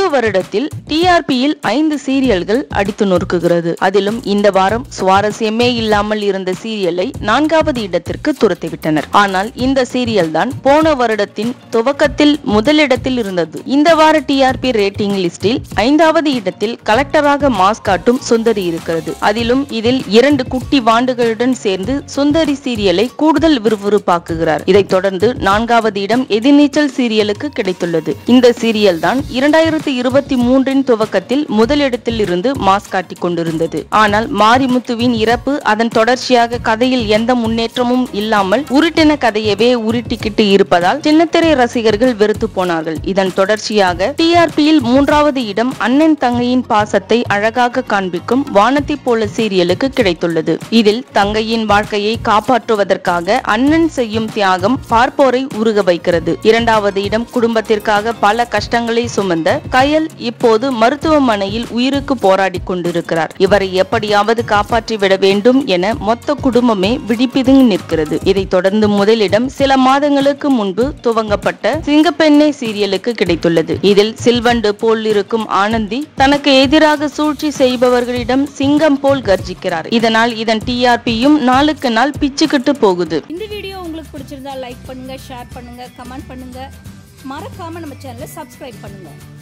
வருடத்தில் டிஆர்பியில் ஐந்து சீரியல்கள் அடித்து நொறுக்குகிறது அதிலும் இந்த வாரம் சுவாரஸ்யமே இல்லாமல் இருந்த சீரியலை நான்காவது இடத்திற்கு துரத்திவிட்டனர் ஆனால் இந்த சீரியல் தான் போன வருடத்தின் துவக்கத்தில் முதலிடத்தில் இருந்தது இந்த வார டிஆர்பி ரேட்டிங் லிஸ்டில் ஐந்தாவது இடத்தில் கலெக்டராக மாஸ் காட்டும் சுந்தரி இருக்கிறது அதிலும் இதில் இரண்டு குட்டி வாண்டுகளுடன் சேர்ந்து சுந்தரி சீரியலை கூடுதல் விறுவிறுப்பாக்குகிறார் இதைத் தொடர்ந்து நான்காவது இடம் எதிர்நீச்சல் சீரியலுக்கு கிடைத்துள்ளது இந்த சீரியல் தான் இரண்டாயிரத்தி இருபத்தி மூன்றின் துவக்கத்தில் முதலிடத்தில் இருந்து மாஸ் காட்டிக் கொண்டிருந்தது ஆனால் மாரிமுத்துவின் இறப்பு அதன் தொடர்ச்சியாக கதையில் எந்த முன்னேற்றமும் இல்லாமல் உருட்டின கதையவே உருட்டிக்கிட்டு இருப்பதால் சின்னத்திரை ரசிகர்கள் வெறுத்து போனார்கள் இதன் தொடர்ச்சியாக டிஆர்பியில் மூன்றாவது இடம் அண்ணன் தங்கையின் பாசத்தை அழகாக காண்பிக்கும் வானத்தை போல சீரியலுக்கு கிடைத்துள்ளது இதில் தங்கையின் வாழ்க்கையை காப்பாற்றுவதற்காக அண்ணன் செய்யும் தியாகம் பார்ப்போரை உருக வைக்கிறது இரண்டாவது இடம் குடும்பத்திற்காக பல கஷ்டங்களை சுமந்த கயல் இப்போது மருத்துவமனையில் உயிருக்கு போராடி கொண்டிருக்கிறார் இவரை எப்படியாவது காப்பாற்றி விட வேண்டும் என மொத்த குடும்பமே விழிப்பிதுங்கி நிற்கிறது இதைத் தொடர்ந்து முதலிடம் சில மாதங்களுக்கு முன்பு துவங்கப்பட்ட சிங்கப்பெண்ணை சீரியலுக்கு கிடைத்துள்ளது இதில் சில்வண்டு போல் இருக்கும் ஆனந்தி தனக்கு எதிராக சூழ்ச்சி செய்பவர்களிடம் சிங்கம் போல் கர்ஜிக்கிறார் இதனால் இதன் டிஆர்பியும் நாளுக்கு நாள் பிச்சுக்கிட்டு போகுது இந்த வீடியோ உங்களுக்கு பிடிச்சிருந்தா லைக் பண்ணுங்க ஷேர் பண்ணுங்க கமெண்ட் பண்ணுங்க மறக்காம நம்ம சேனலை சப்ஸ்கிரைப் பண்ணுங்க